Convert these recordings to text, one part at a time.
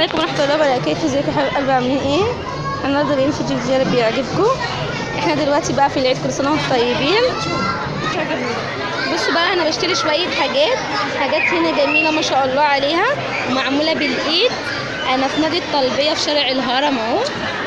عليكم ورحمة الله وبركاته ازيكم يا حبايب قلبي عاملين ايه؟ النهارده جايين في فيديو جديد بيعجبكم احنا دلوقتي بقى في العيد كل سنة وانتم طيبين بصوا بقى انا بشتري شوية حاجات حاجات هنا جميلة ما شاء الله عليها معمولة بالايد انا في نادي الطلبية في شارع الهرم اهو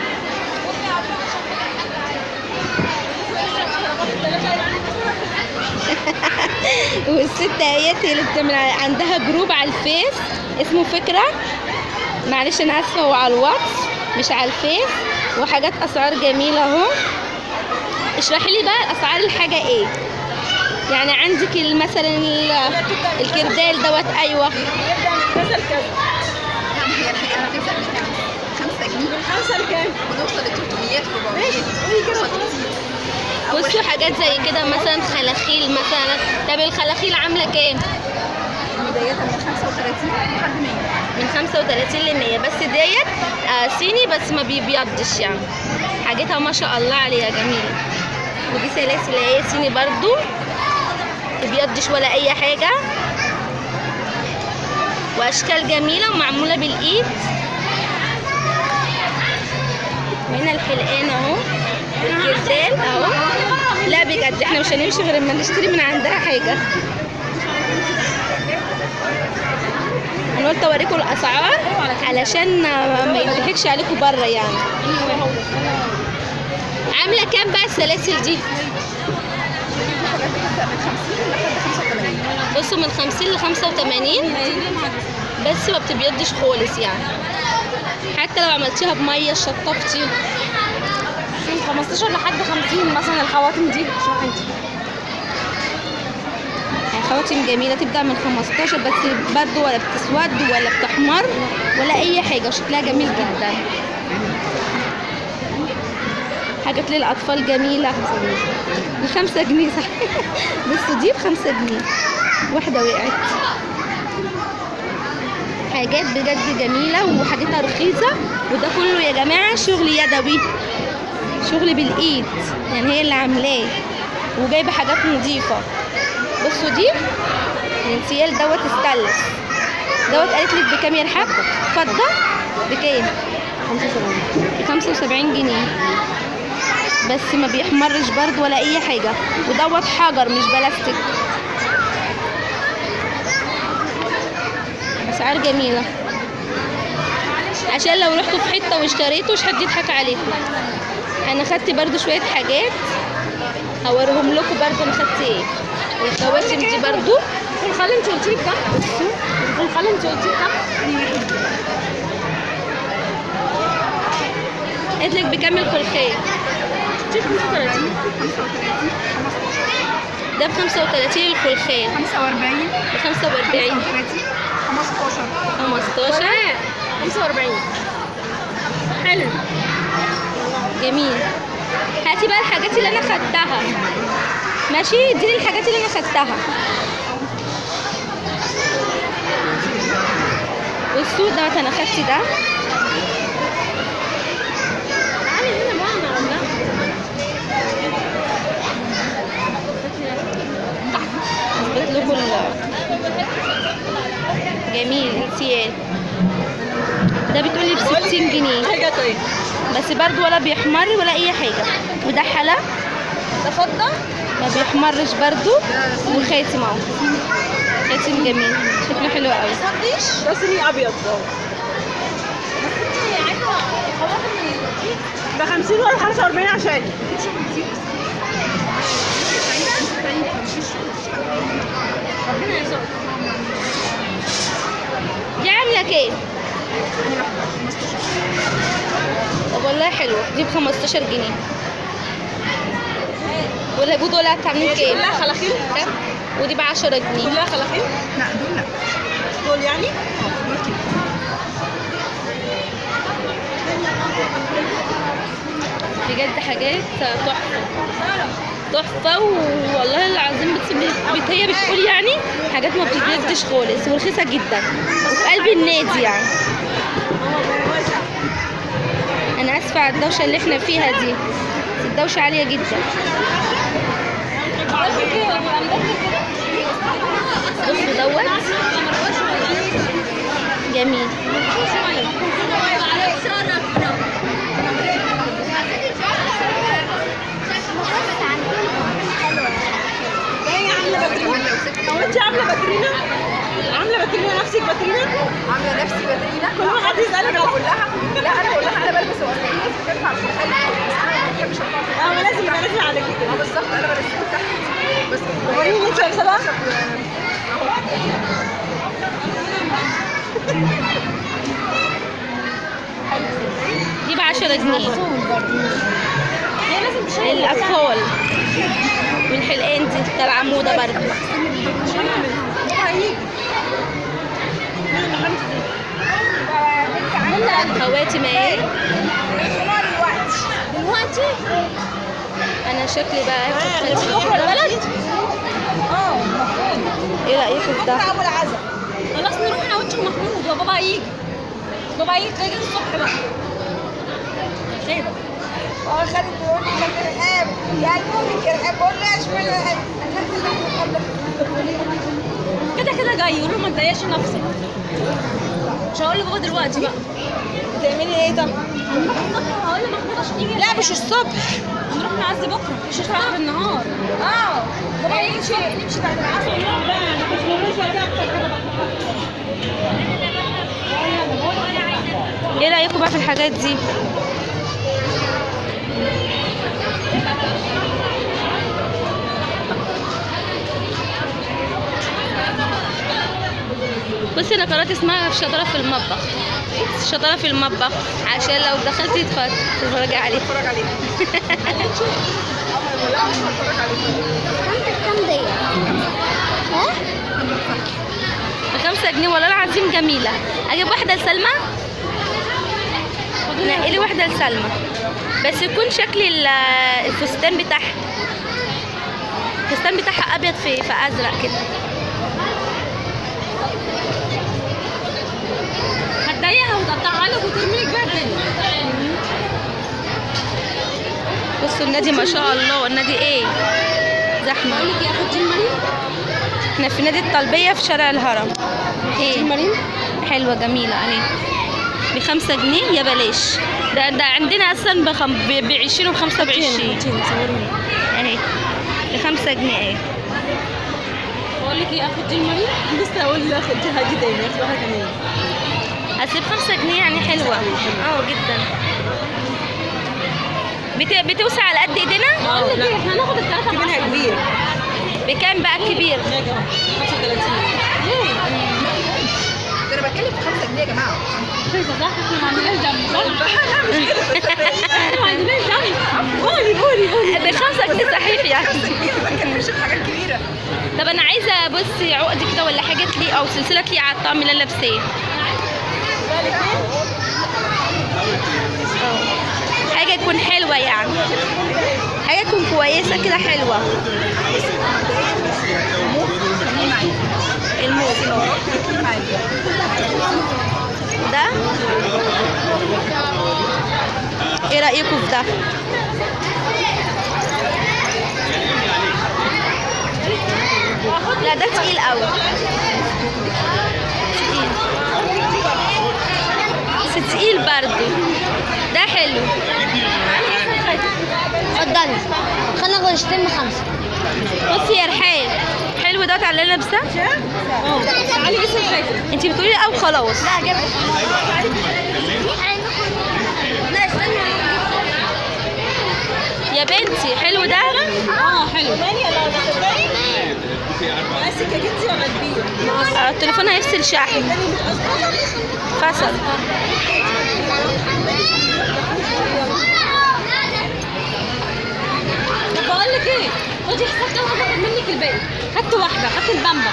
والست اهيت هي اللي بتعمل عندها جروب على الفيس اسمه فكرة معلش انا اسفة هو على الواتس مش على الفيس وحاجات اسعار جميلة اهو اشرحي لي بقى اسعار الحاجة ايه يعني عندك ال- مثلا ال- الكردال دوت ايوه يبدأ من كذا لكذا هي الحقيقة أنا بتبدأ من كام؟ 5 جنيه من خمسة لكام؟ ونوصل ل 300 400 ماشي قولي كده نوصل خلاص. كتير. أول بصوا حاجة حاجات زي كده مثلا خلاخيل مثلا طب الخلاخيل عاملة كام بداية من 35 لحد 100 من 35 ل 100 بس ديت آه صيني بس ما بيبيضش يعني حاجتها ما شاء الله عليها جميله ودي سلاسل اهي صيني برضو تبيضش ولا اي حاجه واشكال جميله ومعموله بالايد وهنا الحلقان اهو والكردال اهو لا بجد احنا مش هنمشي غير اما نشتري من عندها حاجه انا قلت اوريكم الاسعار علشان ما يضحكش عليكم بره يعني عامله كام بقى السلاسل دي بتبدأ من 50 لحد 85 بصوا من 50 ل 85 بس ما بتبيضش خالص يعني حتى لو عملتيها بميه شطفتي من 15 لحد 50 مثلا الخواتم دي اشرحي انت يعني خواتم جميله تبدا من 15 بس برضو ولا بتسود ولا بتحمر ولا اي حاجه وشكلها جميل جدا حاجات للاطفال جميله بخمسة جنيه صح بصوا دي بخمسة جنيه واحده وقعت حاجات بجد جميله وحاجتها رخيصه وده كله يا جماعه شغل يدوي شغل بالايد يعني هي اللي عاملاه وجايبه حاجات نظيفه بصوا دي الانسيال دوت استانلس دوت قالت لك بكام يا رحاب فضه بكام 75 جنيه بس ما بيحمرش برد ولا اي حاجه ودوت حجر مش بلاستيك اسعار جميله عشان لو رحتوا في حته واشتريتوا مش حد يضحك عليكم انا خدت برضو شويه حاجات هوريهم لكم برضو انا خدت ايه الخواتم دي برضو الخل انت قلتي بكام؟ الخل انت قلتي بكام؟ قالت لك بكام الخلخال قلتي 35 ده ب 35 الخلخال 45 ب 45 35 15 15 45 حلو جميل هاتي بقى الحاجات اللي انا خدتها ماشي دي الحاجات اللي انا خدتها بصوا دوت انا خدت ده تعالي هنا بقى انا عاملاها اثبت لكم ال- جميل انسيال ده بتقولي ب 60 جنيه حاجة طيب بس برضو ولا بيحمر ولا اي حاجه وده حلا ده فضة ما بيحمرش برضو وخاتم اهو خاتم جميل شكله حلو قوي ده صيني ابيض اهو ده 50 ولا 45 عشان ربنا يرزقك دي عامله كام طب والله حلوه دي ب 15 جنيه ولا بود ولا عاملين هي دي كام كلها خلاخيل كام ودي ب 10 جنيه كلها خلاخيل لا دول لا دول يعني دول كده بجد حاجات تحفه تحفه والله العظيم بت... بت... هي بتقول يعني حاجات ما بتتجدش خالص ورخيصه جدا وفي قلب النادي يعني انا اسفه على الدوشه اللي احنا فيها دي بس الدوشه عاليه جدا بصوا دوت جميل باترينا عامله باترينا نفسك باترينا عامله نفسي باترينا كل ما حد يسألك انا بقول لها لا انا بقول لها انا بلبس وسائل الناس بترفع الشمال بس انا ما بحبش ارفع اه ما لازم يبقى نازل على اه كده بالظبط انا بلبسها تحت بس وريني انت لابسه بقى دي ب 10 جنيه هي لازم تشيل للاطفال والحلقان دي تبع موضه برضه خواتم اهي دلوقتي انا شكلي بقى هاخد نروح بكره البلد اه ايه رايكم في ده ابو العزا خلاص نروح انا وانت ومحمود وبابا هيجي بابا هيجي تيجي الصبح بقى خير اه خالد بيقول لي كان ارهاب يا المؤمن ارهاب بقول له اشمعنى ارهاب كده كده جاي يقول له ما تضايقش نفسك مش هقول لبابا دلوقتي بقى بتعملي ايه طب؟ هقول لمحمود عشان يجي لا مش الصبح نروح نعزي بكره مش في اخر النهار اه بابا يمشي نمشي بعد العصر نروح بقى مش مش اكتر كده ايه رايكم بقى في الحاجات دي بصي انا قرات اسمها في شطاره في المطبخ شطاره في المطبخ عشان لو دخلتي تتفرج- تتفرجي عليه اتفرج عليه كام دقيقة؟ ها؟ بخمسة جنيه والله العظيم جميلة أجيب واحدة لسلمى نقلي واحدة لسلمى بس يكون شكل ال- الفستان بتاعها الفستان بتاعها أبيض في في أزرق كده هتضايقها وتقطعها لك وترميك بقى الدنيا بصوا النادي ما شاء الله النادي ايه زحمة بقول لك يا اخوتي مريم احنا في نادي الطلبية في شارع الهرم ايه مريم حلوة جميلة اهي بخمسة جنيه يا بلاش ده ده عندنا اصلا بخم... ب- بعشرين وبخمسة بعشرين اهي بخمسة جنيه اهي بقول لك يا اخوتي مريم لسه اقول لاخوتي هاجي تاني اخد واحده كمان هسيب خمسة جنيه يعني حلوة اه جدا بت... بتوسع على قد ايدينا بقول لك ايه احنا هناخد الثلاثه منها كبير بكام بقى الكبير يا جماعه 35 ده انا بتكلم في 5 جنيه يا جماعه شايفه صح احنا ما عندناش دم صح؟ احنا ما عندناش دم قولي قولي قولي بخمسة جنيه صحيح يعني 5 جنيه ما بتكلمش في حاجات كبيره طب انا عايزة بصي عقد كده ولا حاجة تليق او سلسلة تليق على الطقم اللي انا لابساه حاجة تكون حلوة يعني حاجة تكون كويسة كده حلوة الموف ده ايه رأيكم في ده لا ده تقيل قوي تقيل بس تقيل برضو ده حلو اتفضلي خلينا ناخد اشتري خمسة بصي يا رحال حلو دوت على اللي انا لابساه اه تعالي بس الفاكهه انت بتقولي او خلاص لا جبت لا استنى يا بنتي حلو ده اه حلو ماسك يا جدي ولا كبير؟ آه، التليفون هيفصل شحن فصل طب بقول لك ايه خدي حساب ده وهاخد منك الباقي خدت واحده خدت البامبا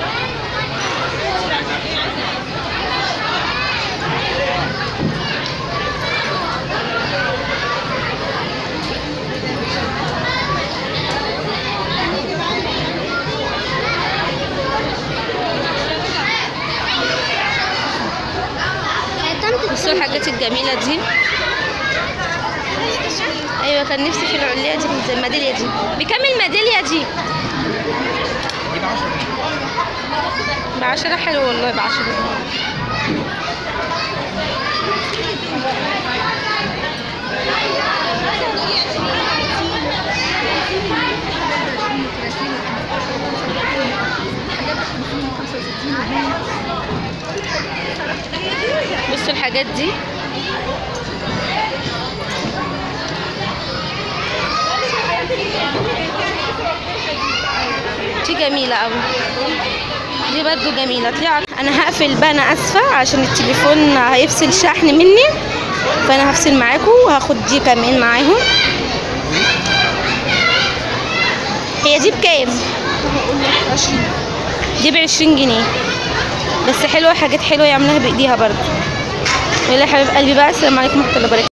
بصوا الحاجات الجميلة دي ايوه كان نفسي في العلية دي زي الميدالية دي بكام الميدالية دي؟ بعشرة حلو والله بعشرة الحاجات دي دي جميلة أوي دي برضو جميلة طلع أنا هقفل بقى أنا آسفة عشان التليفون هيفصل شحن مني فأنا هفصل معاكم وهاخد دي كمان معاهم هي دي بكام؟ دي بعشرين جنيه بس حلوة حاجات حلوة يعملوها بإيديها برضو يلا يا حبيب قلبي بقى السلام عليكم ورحمة الله وبركاته